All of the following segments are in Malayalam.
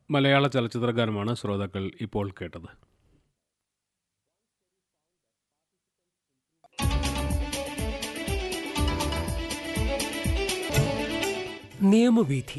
മലയാള ചലച്ചിത്ര ഗാനമാണ് ശ്രോതാക്കൾ ഇപ്പോൾ കേട്ടത് നിയമവീഥി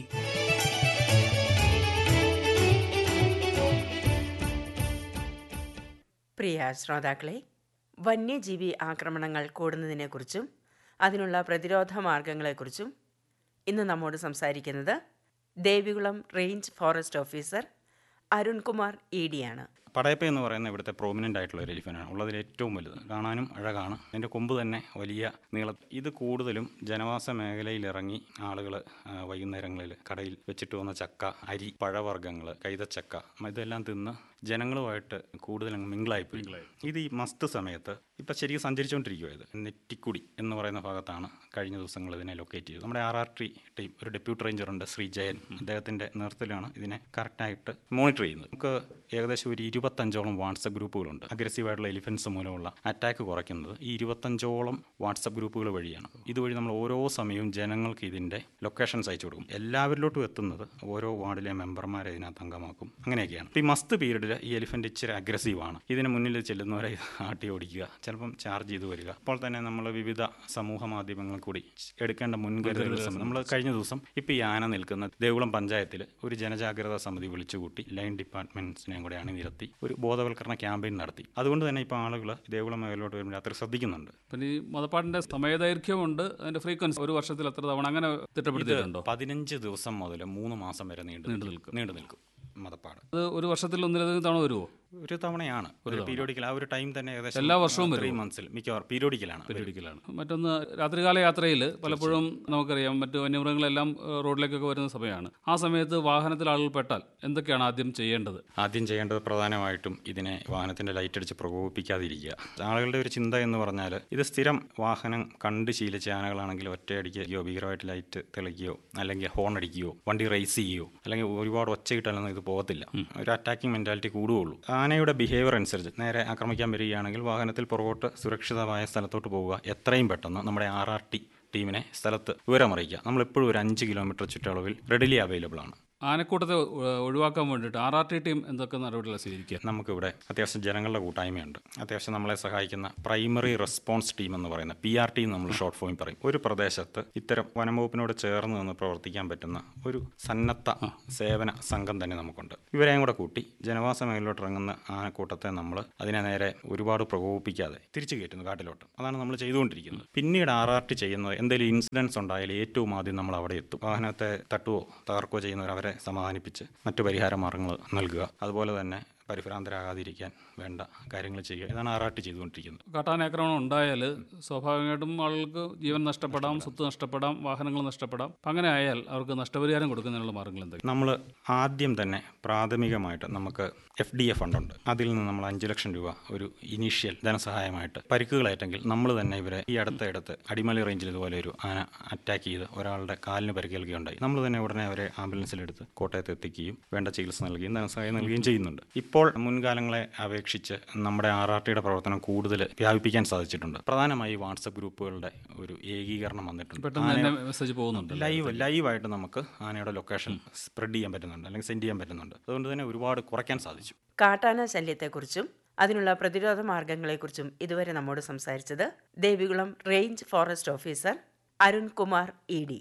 പ്രിയ ശ്രോതാക്കളെ വന്യജീവി ആക്രമണങ്ങൾ കൂടുന്നതിനെക്കുറിച്ചും അതിനുള്ള പ്രതിരോധ മാർഗങ്ങളെക്കുറിച്ചും ഇന്ന് നമ്മോട് സംസാരിക്കുന്നത് Devikulam range forest officer Arunkumar E ഡിയാണ് പടയപ്പ എന്ന് പറയുന്ന ഇവിടുത്തെ പ്രോമിനൻ്റ് ആയിട്ടുള്ള ഒരു എലിഫൻ്റാണ് ഉള്ളതിൽ ഏറ്റവും വലുത് കാണാനും അഴകാണ് അതിൻ്റെ കൊമ്പ് തന്നെ വലിയ നീള ഇത് കൂടുതലും ജനവാസ മേഖലയിൽ ഇറങ്ങി ആളുകൾ വൈകുന്നേരങ്ങളിൽ കടയിൽ വെച്ചിട്ട് വന്ന ചക്ക അരി പഴവർഗ്ഗങ്ങൾ കൈതച്ചക്ക ഇതെല്ലാം തിന്ന് ജനങ്ങളുമായിട്ട് കൂടുതൽ അങ്ങ് മിങ്കിളായിപ്പോയി ഇത് ഈ മസ്ത് സമയത്ത് ഇപ്പം ശരിക്കും സഞ്ചരിച്ചുകൊണ്ടിരിക്കുക ഇത് നെറ്റിക്കുടി എന്ന് പറയുന്ന ഭാഗത്താണ് കഴിഞ്ഞ ദിവസങ്ങൾ ഇതിനെ ലൊക്കേറ്റ് ചെയ്തത് നമ്മുടെ ആർ ആർ ടി ടീം ഒരു ഡെപ്യൂട്ടി റേഞ്ചറുണ്ട് ശ്രീ ജയൻ അദ്ദേഹത്തിൻ്റെ നേതൃത്വത്തിലാണ് ഇതിനെ കറക്റ്റായിട്ട് മോണിറ്റർ ചെയ്യുന്നത് നമുക്ക് ഏകദേശം ഒരു ഇരുപത്തഞ്ചോളം വാട്സപ്പ് ഗ്രൂപ്പുകളുണ്ട് അഗ്രസീവായിട്ടുള്ള എലിഫൻസ് മൂലമുള്ള അറ്റാക്ക് കുറയ്ക്കുന്നത് ഈ ഇരുപത്തഞ്ചോളം വാട്സപ്പ് ഗ്രൂപ്പുകൾ വഴിയാണ് ഇതുവഴി നമ്മൾ ഓരോ സമയവും ജനങ്ങൾക്ക് ഇതിൻ്റെ ലൊക്കേഷൻസ് അയച്ചു കൊടുക്കും എല്ലാവരിലോട്ടും എത്തുന്നത് ഓരോ വാർഡിലെ മെമ്പർമാരെ ഇതിനകത്ത് അംഗമാക്കും അങ്ങനെയൊക്കെയാണ് ഇപ്പോൾ ഈ മസ്ത് പീരീഡിൽ ഈ എലിഫൻ്റ് ഇച്ചിരി അഗ്രസീവാണ് ഇതിന് മുന്നിൽ ചെല്ലുന്നവരെ ആട്ടി ഓടിക്കുക ചിലപ്പം ചാർജ് ചെയ്ത് വരിക അപ്പോൾ തന്നെ നമ്മൾ വിവിധ സമൂഹ മാധ്യമങ്ങളിൽ കൂടി എടുക്കേണ്ട മുൻകരുതലുകൾ സംബന്ധിച്ച് നമ്മൾ കഴിഞ്ഞ ദിവസം ഇപ്പോൾ ഈ ആന നിൽക്കുന്ന ദേവുളം പഞ്ചായത്തിൽ ഒരു ജനജാഗ്രതാ സമിതി വിളിച്ചുകൂട്ടി ലൈൻ ഡിപ്പാർട്ട്മെൻറ്റ്സിനെയും കൂടെ അണിനിരത്തി ഒരു ബോധവൽക്കരണ ക്യാമ്പയിൻ നടത്തി അതുകൊണ്ട് തന്നെ ഇപ്പോൾ ആളുകൾ ദേവുളം മേഖലയിലോട്ട് വരുമ്പോൾ അത്ര ശ്രദ്ധിക്കുന്നുണ്ട് പിന്നെ ഈ മതപ്പാടിന്റെ സമയദൈർഘ്യമുണ്ട് അതിന്റെ ഫ്രീക്വൻസി ഒരു വർഷത്തിൽ എത്ര തവണ അങ്ങനെ തിട്ടപ്പെടുത്തിയിട്ടുണ്ടോ പതിനഞ്ച് ദിവസം മുതൽ മൂന്ന് മാസം വരെ നീണ്ടു നീണ്ടു നിൽക്കും. നീണ്ടു നിൽക്കും മതപ്പാട് അത് ഒരു വർഷത്തിൽ ഒന്നിലധികം തവണ വരുമോ ഒരു തവണയാണ് ഒരു പീരിയോഡിക്കൽ ആ ഒരു ടൈം തന്നെ ഏകദേശം എല്ലാ വർഷവും ത്രീ മന്ത്സിൽ മിക്കവാറും പീരിയോഡിക്കലാണ് പിടിക്കലാണ് മറ്റൊന്ന് രാത്രികാല യാത്രയിൽ പലപ്പോഴും നമുക്കറിയാം മറ്റു വന്യമൃഗങ്ങളെല്ലാം ഏഹ്, റോഡിലേക്കൊക്കെ വരുന്ന സമയമാണ് ആ സമയത്ത് വാഹനത്തിൽ ആളുകൾ പെട്ടാൽ എന്തൊക്കെയാണ് ആദ്യം ചെയ്യേണ്ടത് ആദ്യം ചെയ്യേണ്ടത് പ്രധാനമായിട്ടും ഇതിനെ വാഹനത്തിന്റെ ലൈറ്റ് അടിച്ച് പ്രകോപിപ്പിക്കാതിരിക്കുക ആളുകളുടെ ഒരു ചിന്ത എന്ന് പറഞ്ഞാൽ ഇത് സ്ഥിരം വാഹനം കണ്ട് ശീലിച്ച ആനകളാണെങ്കിൽ ഒറ്റയടിക്കുകയോ ഭീകരമായിട്ട് ലൈറ്റ് തെളിക്കുകയോ അല്ലെങ്കിൽ ഹോൺ അടിക്കുകയോ വണ്ടി റേസ് ചെയ്യുകയോ അല്ലെങ്കിൽ ഒരുപാട് ഒച്ചയിട്ടാലൊന്നും ഇത് പോകത്തില്ല ഒരു അറ്റാക്കിംഗ് മെന്റാലിറ്റി കൂടുകയുള്ളൂ ആനയുടെ ബിഹേവിയർ അനുസരിച്ച് നേരെ ആക്രമിക്കാൻ വരികയാണെങ്കിൽ വാഹനത്തിൽ പുറകോട്ട് സുരക്ഷിതമായ സ്ഥലത്തോട്ട് പോവുക എത്രയും പെട്ടെന്ന് നമ്മുടെ ആർ ആർ ടി ടീമിനെ സ്ഥലത്ത് വിവരമറിയിക്കുക നമ്മളിപ്പോഴും ഒരു അഞ്ച് കിലോമീറ്റർ ചുറ്റളവിൽ റെഡിലി അവൈലബിൾ ആണ് ആനക്കൂട്ടത്തെ ഒ- ഒഴിവാക്കാൻ വേണ്ടിയിട്ട് ആർ ആർ ടി ടീം എന്തൊക്കെ നടപടികളാണ് സ്വീകരിക്കുക നമുക്കിവിടെ അത്യാവശ്യം ജനങ്ങളുടെ കൂട്ടായ്മയുണ്ട് അത്യാവശ്യം നമ്മളെ സഹായിക്കുന്ന പ്രൈമറി റെസ്പോൺസ് ടീം എന്ന് പറയുന്ന പി ആർ ടി നമ്മൾ ഷോർട്ട് ഫോം പറയും ഒരു പ്രദേശത്ത് ഇത്തരം വനംവകുപ്പിനോട് ചേർന്ന് നിന്ന് പ്രവർത്തിക്കാൻ പറ്റുന്ന ഒരു സന്നദ്ധ സേവന സംഘം തന്നെ നമുക്കുണ്ട് ഇവരെയും കൂടെ കൂട്ടി ജനവാസ മേഖലയിലോട്ട് ഇറങ്ങുന്ന ആനക്കൂട്ടത്തെ നമ്മൾ അതിനെ നേരെ ഒരുപാട് പ്രകോപിപ്പിക്കാതെ തിരിച്ചു കയറ്റുന്നു കാട്ടിലോട്ട് അതാണ് നമ്മൾ ചെയ്തുകൊണ്ടിരിക്കുന്നത് പിന്നീട് ആർ ആർ ടി ചെയ്യുന്നത് എന്തെങ്കിലും ഇൻസിഡൻസ് ഉണ്ടായാൽ ഏറ്റവും ആദ്യം നമ്മൾ അവിടെ എത്തും വാഹനത്തെ തട്ടുവോ തകർക്കുകയോ ചെയ്യുന്നവർ അവരെ സമാധാനിപ്പിച്ച് മറ്റു പരിഹാര മാർഗങ്ങൾ നൽകുക അതുപോലെ തന്നെ പരിഭ്രാന്തരാകാതിരിക്കാൻ വേണ്ട കാര്യങ്ങൾ ചെയ്യുക ഇതാണ് ആർ ആർ ടി ചെയ്തുകൊണ്ടിരിക്കുന്നത് കാട്ടാനാക്രമണം ഉണ്ടായാൽ സ്വാഭാവികമായിട്ടും ആളുകൾക്ക് ജീവൻ നഷ്ടപ്പെടാം സ്വത്ത് നഷ്ടപ്പെടാം വാഹനങ്ങൾ നഷ്ടപ്പെടാം അപ്പം അങ്ങനെ ആയാൽ അവർക്ക് നഷ്ടപരിഹാരം കൊടുക്കുന്നതിനുള്ള മാർഗങ്ങൾ എന്തൊക്കെ നമ്മൾ ആദ്യം തന്നെ പ്രാഥമികമായിട്ട് നമുക്ക് എഫ് ഡി എ ഫണ്ടുണ്ട് അതിൽ നിന്ന് നമ്മൾ അഞ്ച് ലക്ഷം രൂപ ഒരു ഇനീഷ്യൽ ധനസഹായമായിട്ട് പരിക്കുകളേറ്റെങ്കിൽ നമ്മൾ തന്നെ ഇവരെ ഈ അടുത്ത ഇടത്ത് അടിമലി റേഞ്ചിൽ ഇതുപോലെ ഒരു ആന അറ്റാക്ക് ചെയ്ത് ഒരാളുടെ കാലിന് പരിക്കേൽക്കുകയുണ്ടായി നമ്മൾ തന്നെ ഉടനെ അവരെ ആംബുലൻസിലെടുത്ത് കോട്ടയത്ത് എത്തിക്കുകയും വേണ്ട ചികിത്സ നൽകുകയും ധനസഹായം നൽകുകയും ചെയ്യുന്നുണ്ട് ഇപ്പോൾ മുൻകാലങ്ങളെ അപേക്ഷിച്ച് നമ്മുടെ ആർ ആർ ടിയുടെ പ്രവർത്തനം കൂടുതൽ വ്യാപിപ്പിക്കാൻ സാധിച്ചിട്ടുണ്ട് പ്രധാനമായി വാട്സപ്പ് ഗ്രൂപ്പുകളുടെ ഒരു ഏകീകരണം വന്നിട്ടുണ്ട് പെട്ടെന്ന് തന്നെ മെസ്സേജ് പോകുന്നുണ്ട് ലൈവ് ലൈവായിട്ട് നമുക്ക് ആനയുടെ ലൊക്കേഷൻ സ്പ്രെഡ് ചെയ്യാൻ പറ്റുന്നുണ്ട് അല്ലെങ്കിൽ സെൻഡ് ചെയ്യാൻ പറ്റുന്നുണ്ട് അതുകൊണ്ട് തന്നെ ഒരുപാട് കുറയ്ക്കാൻ സാധിച്ചു കാട്ടാന ശല്യത്തെക്കുറിച്ചും അതിനുള്ള പ്രതിരോധ മാർഗങ്ങളെക്കുറിച്ചും ഇതുവരെ നമ്മോട് സംസാരിച്ചത് Devikulam range forest officer Arunkumar E D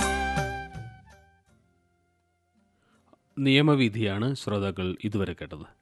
നിയമവിധിയാണ് ശ്രോതാക്കൾ ഇതുവരെ കേട്ടത്